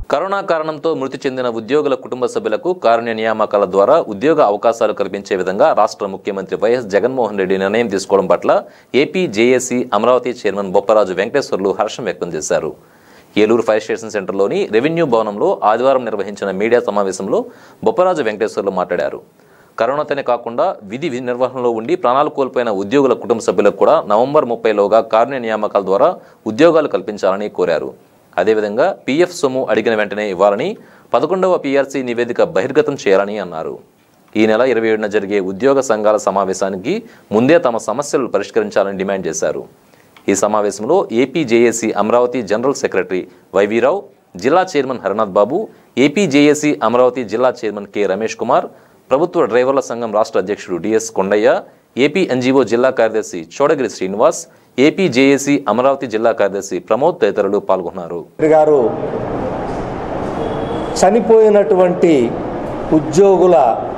corona కారణంతో మృతి చెందిన ఉద్యోగుల కుటుంబ సభ్యులకు కారుణ్య నియామకాల ద్వారా ఉద్యోగ అవకాశాలు కల్పించే విధంగా రాష్ట్ర ముఖ్యమంత్రి వైఎస్ జగన్మోహన్ రెడ్డి నిర్ణయం తీసుకోవడం పట్ల AP JAC Amaravati chairman Bopparaju Venkateswarlu హర్షం వ్యక్తం చేశారు ఏలూరు ఫైర్ స్టేషన్ సెంటర్లోని రెవెన్యూ భవనంలో ఆదివారం నిర్వహించిన మీడియా సమావేశంలో బొప్పరాజు వెంకటేశ్వర్లు మాట్లాడారు కరోనాతోనే కాకుండా విధి వి- నిర్వహణలో ఉండి ప్రాణాలు కోల్పోయిన ఉద్యోగుల కుటుంబ సభ్యులకు కూడా నవంబర్ ముప్పైలోగా కారుణ్య నియామకాల ద్వారా ఉద్యోగాలు కల్పించాలని కోరారు అదేవిధంగా పీఎఫ్ సొమ్ము అడిగిన వెంటనే ఇవ్వాలని పదకొండవ పీఆర్సీ నివేదిక బహిర్గతం చేయాలని అన్నారు ఈ నెల ఇరవై ఏడున జరిగే ఉద్యోగ సంఘాల సమావేశానికి ముందే తమ సమస్యలు పరిష్కరించాలని డిమాండ్ చేశారు ఈ సమావేశంలో AP JAC Amaravati general secretary YV Rao జిల్లా chairman Harinath Babu AP JAC Amaravati జిల్లా చైర్మన్ కె రమేష్ కుమార్ ప్రభుత్వ డ్రైవర్ల సంఘం రాష్ట్ర అధ్యక్షుడు డిఎస్ కొండయ్య ఏపీ ఎన్జీఓ జిల్లా కార్యదర్శి చోడగిరి శ్రీనివాస్ ఏపీ జేఏసీ అమరావతి జిల్లా కార్యదర్శి ప్రమోద్ తదితరులు పాల్గొన్నారు మంత్రి గారు చనిపోయినటువంటి ఉద్యోగుల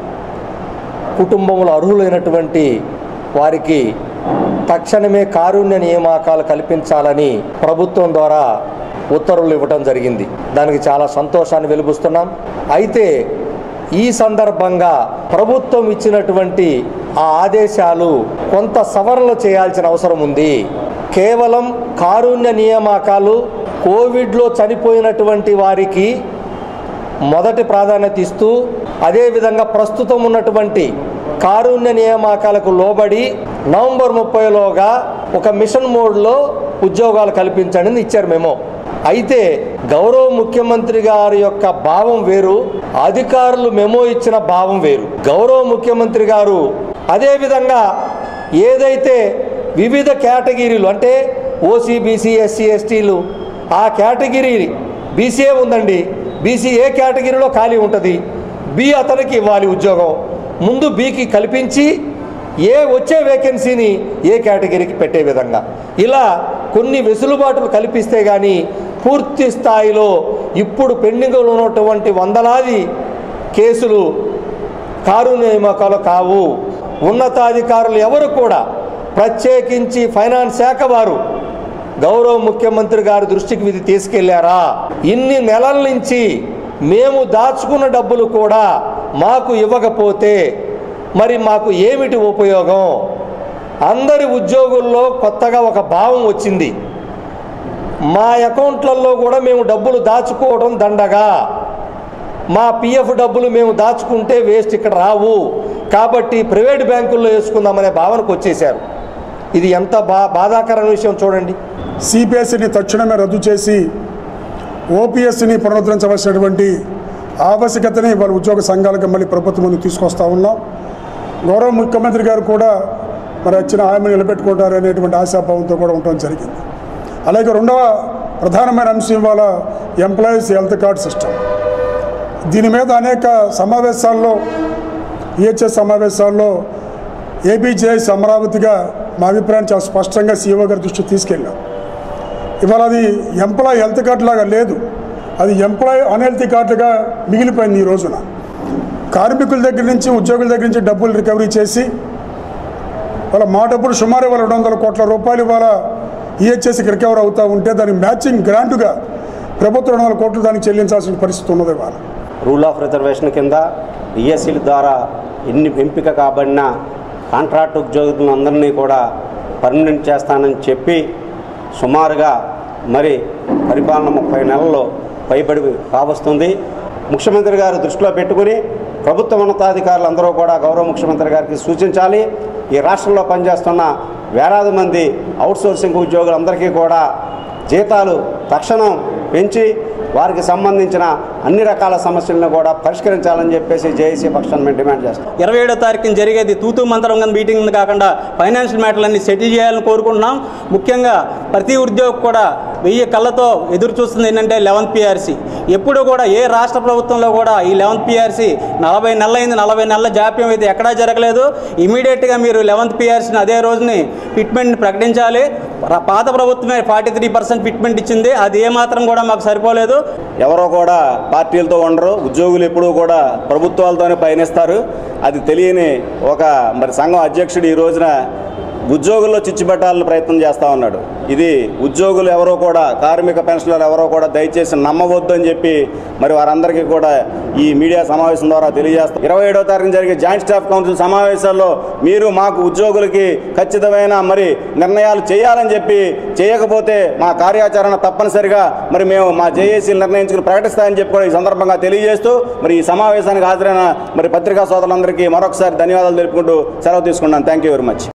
కుటుంబంలో అర్హులైనటువంటి వారికి తక్షణమే కారుణ్య నియామకాలు కల్పించాలని ప్రభుత్వం ద్వారా ఉత్తర్వులు ఇవ్వడం జరిగింది దానికి చాలా సంతోషాన్ని వెలుబుస్తున్నాం అయితే ఈ సందర్భంగా ప్రభుత్వం ఇచ్చినటువంటి ఆ ఆదేశాలు కొంత సవరణలు చేయాల్సిన అవసరం ఉంది కేవలం కారుణ్య నియామకాలు కోవిడ్లో చనిపోయినటువంటి వారికి మొదటి ప్రాధాన్యత ఇస్తూ అదేవిధంగా ప్రస్తుతం ఉన్నటువంటి కారుణ్య నియామకాలకు లోబడి నవంబర్ ముప్పైలోగా ఒక మిషన్ మోడ్లో ఉద్యోగాలు కల్పించండి అని ఇచ్చారు మేము అయితే గౌరవ ముఖ్యమంత్రి గారి యొక్క భావం వేరు అధికారులు మెమో ఇచ్చిన భావం వేరు గౌరవ ముఖ్యమంత్రి గారు అదేవిధంగా ఏదైతే వివిధ కేటగిరీలు అంటే ఓసీ బీసీ ఎస్సీ ఎస్టీలు ఆ కేటగిరీ బీసీఏ ఉందండి బీసీ ఏ కేటగిరీలో ఖాళీ ఉంటుంది బి అతనికి ఇవ్వాలి ఉద్యోగం ముందు బీకి కల్పించి ఏ వచ్చే వేకెన్సీని ఏ కేటగిరీకి పెట్టే విధంగా ఇలా కొన్ని వెసులుబాటులు కల్పిస్తే కానీ పూర్తి స్థాయిలో ఇప్పుడు పెండింగ్లో ఉన్నటువంటి వందలాది కేసులు కారు నియామకాలు కావు ఉన్నతాధికారులు ఎవరు కూడా ప్రత్యేకించి ఫైనాన్స్ శాఖ వారు గౌరవ ముఖ్యమంత్రి గారి దృష్టికి ఇది తీసుకెళ్లారా ఇన్ని నెలల నుంచి మేము దాచుకున్న డబ్బులు కూడా మాకు ఇవ్వకపోతే మరి మాకు ఏమిటి ఉపయోగం అందరి ఉద్యోగుల్లో కొత్తగా ఒక భావం వచ్చింది మా అకౌంట్లలో కూడా మేము డబ్బులు దాచుకోవడం దండగా మా పిఎఫ్ డబ్బులు మేము దాచుకుంటే వేస్ట్ ఇక్కడ రావు కాబట్టి ప్రైవేట్ బ్యాంకుల్లో వేసుకుందామనే భావనకు వచ్చేసారు ఇది ఎంత బా బాధాకరమైన విషయం చూడండి సిపిఎస్సిని తక్షణమే రద్దు చేసి ఓపీఎస్సిని పునరుద్ధరించవలసినటువంటి ఆవశ్యకతని వాళ్ళ ఉద్యోగ సంఘాలకు మళ్ళీ ప్రభుత్వం ముందు తీసుకొస్తా ఉన్నాం గౌరవ ముఖ్యమంత్రి గారు కూడా మరి వచ్చిన హామీని నిలబెట్టుకుంటారు అనేటువంటి ఆశాభావంతో కూడా ఉండడం జరిగింది అలాగే రెండవ ప్రధానమైన అంశం ఇవాళ ఎంప్లాయీస్ హెల్త్ కార్డ్ సిస్టమ్ దీని మీద అనేక సమావేశాల్లో ఈహెచ్ఎస్ సమావేశాల్లో ఏబీజేఎస్ అమరావతిగా మా అభిప్రాయం చాలా స్పష్టంగా సీఓ గారి దృష్టికి తీసుకెళ్ళాం ఇవాళ అది ఎంప్లాయ్ హెల్త్ కార్డు లాగా లేదు అది ఎంప్లాయ్ అన్హెల్తీ కార్డుగా మిగిలిపోయింది ఈ రోజున కార్మికుల దగ్గర నుంచి ఉద్యోగుల దగ్గర నుంచి డబ్బులు రికవరీ చేసి వాళ్ళ మా డబ్బులు సుమారు వాళ్ళ రెండు వందల కోట్ల రూపాయలు ఇవాళ ఈహెచ్ఎస్కి రికవర్ అవుతూ ఉంటే దానికి మ్యాచింగ్ గ్రాంట్గా ప్రభుత్వం రెండు వందల కోట్లు దానికి చెల్లించాల్సిన పరిస్థితి ఉన్నది ఇవాళ రూల్ ఆఫ్ రిజర్వేషన్ కింద ఈఎస్సీల ద్వారా ఎన్ని ఎంపిక కాబడిన కాంట్రాక్ట్ ఉద్యోగులందరినీ కూడా పర్మనెంట్ చేస్తానని చెప్పి సుమారుగా మరి పరిపాలన ముప్పై నెలల్లో పైబడి కావస్తుంది ముఖ్యమంత్రి గారు దృష్టిలో పెట్టుకుని ప్రభుత్వ ఉన్నతాధికారులు అందరూ కూడా గౌరవ ముఖ్యమంత్రి గారికి సూచించాలి ఈ రాష్ట్రంలో పనిచేస్తున్న వేలాది మంది అవుట్సోర్సింగ్ ఉద్యోగులందరికీ కూడా జీతాలు తక్షణం పెంచి వారికి సంబంధించిన అన్ని రకాల సమస్యలను కూడా పరిష్కరించాలని చెప్పేసి జేఏసీ పక్షాన్ని మేము డిమాండ్ చేస్తాం ఇరవై ఏడో తారీఖున జరిగేది తూతూ మంత్రంగా మీటింగ్ కాకుండా ఫైనాన్షియల్ మ్యాటర్లన్నీ సెటిల్ చేయాలని కోరుకుంటున్నాం ముఖ్యంగా ప్రతి ఉద్యోగి కూడా వెయ్యి కళ్ళతో ఎదురు చూస్తుంది ఏంటంటే లెవెన్త్ పిఆర్సీ ఎప్పుడు కూడా ఏ రాష్ట్ర ప్రభుత్వంలో కూడా ఈ లెవెన్త్ పిఆర్సీ నలభై నెలలైంది నలభై నెలల జాప్యం అయితే ఎక్కడా జరగలేదు ఇమీడియట్గా మీరు లెవెన్త్ పిఆర్సీని అదే రోజుని ఫిట్మెంట్ని ప్రకటించాలి ర- పాత ప్రభుత్వమే ఫార్టీ త్రీ పర్సెంట్ ఫిట్మెంట్ ఇచ్చింది అది ఏమాత్రం కూడా మాకు సరిపోలేదు ఎవరో కూడా పార్టీలతో ఉండరు ఉద్యోగులు ఎప్పుడూ కూడా ప్రభుత్వాలతోనే పయనిస్తారు అది తెలియని ఒక మరి సంఘం అధ్యక్షుడు ఈ రోజున ఉద్యోగుల్లో చిచ్చు పెట్టాలని ప్రయత్నం చేస్తూ ఉన్నాడు ఇది ఉద్యోగులు ఎవరో కూడా కార్మిక పెన్షనర్లు ఎవరో కూడా దయచేసి నమ్మవద్దు అని చెప్పి మరి వారందరికీ కూడా ఈ మీడియా సమావేశం ద్వారా తెలియజేస్తాం ఇరవై ఏడో తారీఖున జరిగే జాయింట్ స్టాఫ్ కౌన్సిల్ సమావేశాల్లో మీరు మాకు ఉద్యోగులకి ఖచ్చితమైన మరి నిర్ణయాలు చేయాలని చెప్పి చేయకపోతే మా కార్యాచరణ తప్పనిసరిగా మరి మేము మా జేఏసీలు నిర్ణయించుకుని ప్రకటిస్తామని చెప్పి కూడా ఈ సందర్భంగా తెలియజేస్తూ మరి ఈ సమావేశానికి హాజరైన మరి పత్రికా సోదరులందరికీ మరొకసారి ధన్యవాదాలు తెలుపుకుంటూ సెలవు తీసుకున్నాను థ్యాంక్ యూ వెరీ మచ్